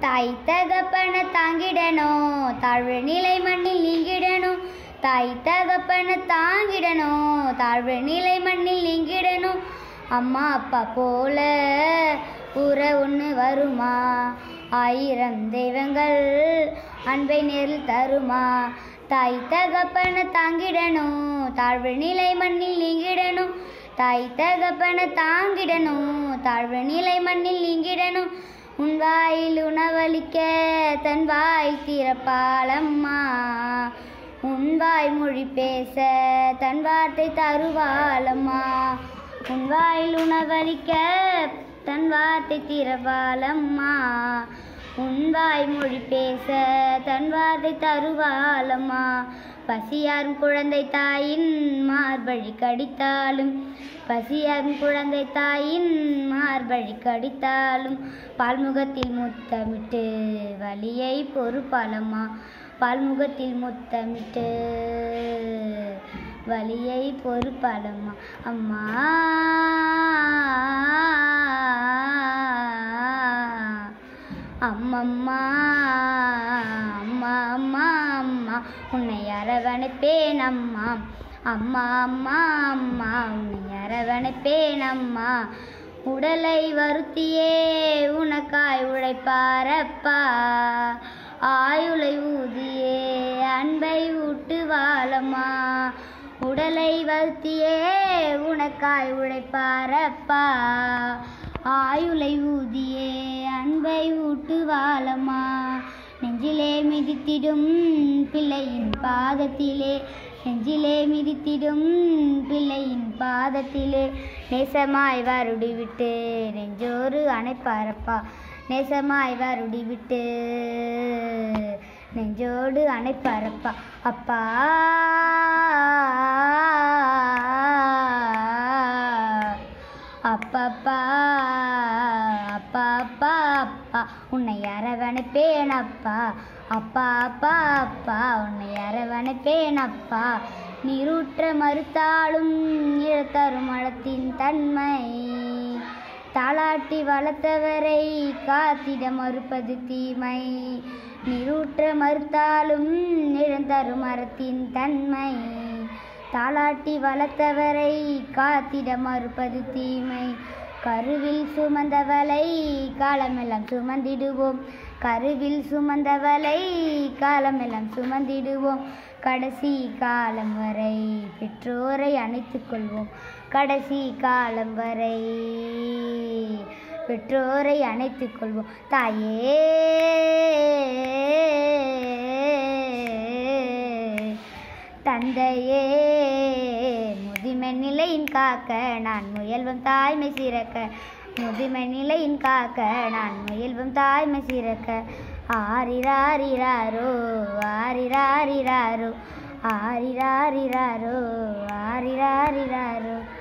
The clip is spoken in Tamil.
தாய் தகப்பன தாங்கிடணும் தாழ்வு நிலை மண்ணில் நீங்கிடணும் தாய் தகப்பன தாங்கிடணும் தாழ்வு நிலை மண்ணில் நீங்கிடணும் அம்மா அப்பா போல உற ஒன்று வருமா ஆயிரம் தெய்வங்கள் அன்பை நேரில் தருமா தாய் தகப்பன தாங்கிடணும் தாழ்வு நிலை மண்ணில் நீங்கிடணும் தாய் தகப்பன தாங்கிடணும் தாழ்வு நிலை மண்ணில் நீங்கிடணும் உன் வாயில் உணவளிக்க தன் வாய் திறப்பாளம்மா உன் வாய் மொழி பேச தன் வார்த்தை தருவாளம்மா உன் வாயில் உணவளிக்க தன் வார்த்தை திறவாளம்மா உன் வாய் மொழி பேச தன் வார்த்தை தருவாளம்மா பசியாரும் குழந்தை தாயின் மார்பழி கடித்தாலும் பசியாரும் குழந்தை தாயின் மார்பழி கடித்தாலும் பால்முகத்தில் முத்தமிட்டு வலியை பொறுப்பாளம்மா பால்முகத்தில் முத்தமிட்டு வலியை பொறுப்பாளம்மா அம்மா அம்மம்மா அம்மா அம்மா அம்மா உன்னை அரவணைப்பேன் அம்மா அம்மா அம்மா அம்மா உன்னை அரவணைப்பேன் அம்மா உடலை வருத்தியே உனக்காய் உழைப்பாரப்பா ஆயுளை ஊதியே அன்பை ஊட்டு வாழம்மா உடலை வருத்தியே உனக்காய் உழைப்பாரப்பா ஆயுளை ஊதியே அன்பை ஊட்டு வாழம்மா நெஞ்சிலே மிதித்திடும் பிள்ளையின் பாதத்திலே நெஞ்சிலே மிதித்திடும் பிள்ளையின் பாதத்திலே நேசமாய் வருடி விட்டு நெஞ்சோறு அணைப்பாரப்பா நேசமாய் வருடி விட்டு நெஞ்சோடு அணைப்பாரப்பா அப்பா அப்பப்பா அப்பா அப்பா அப்பா உன்னை அரவணைப்பேன் அப்பா அப்பா அப்பா அப்பா உன்னை அரவணைப்பேன் அப்பா நீரூற்ற மறுத்தாலும் இழத்தரும் மழத்தின் தன்மை தாளாட்டி வளர்த்தவரை காத்திட மறுப்பது தீமை நீரூற்ற மறுத்தாலும் இழந்தரும் மரத்தின் தன்மை தாளாட்டி வளர்த்தவரை காத்திட மறுப்பது தீமை கருவில் சுமந்தவளை காலமெல்லாம் சுமந்திடுவோம் கருவில் சுமந்தவளை காலமெல்லாம் சுமந்திடுவோம் கடைசி காலம் வரை பெற்றோரை அணைத்துக் கொள்வோம் கடைசி காலம் வரை பெற்றோரை அணைத்துக் கொள்வோம் தாயே தந்தையே முதுமை நிலையின் காக்க நான் முயல்வம் தாய்மை சிறக்க முதுமை நிலையின் காக்க நான் முயல்வம் தாய்மை சிறக்க ஆரிராரிராரோ ஆரிராரிராரோ ஆரிராரிராரோ ஆரிராரிராரோ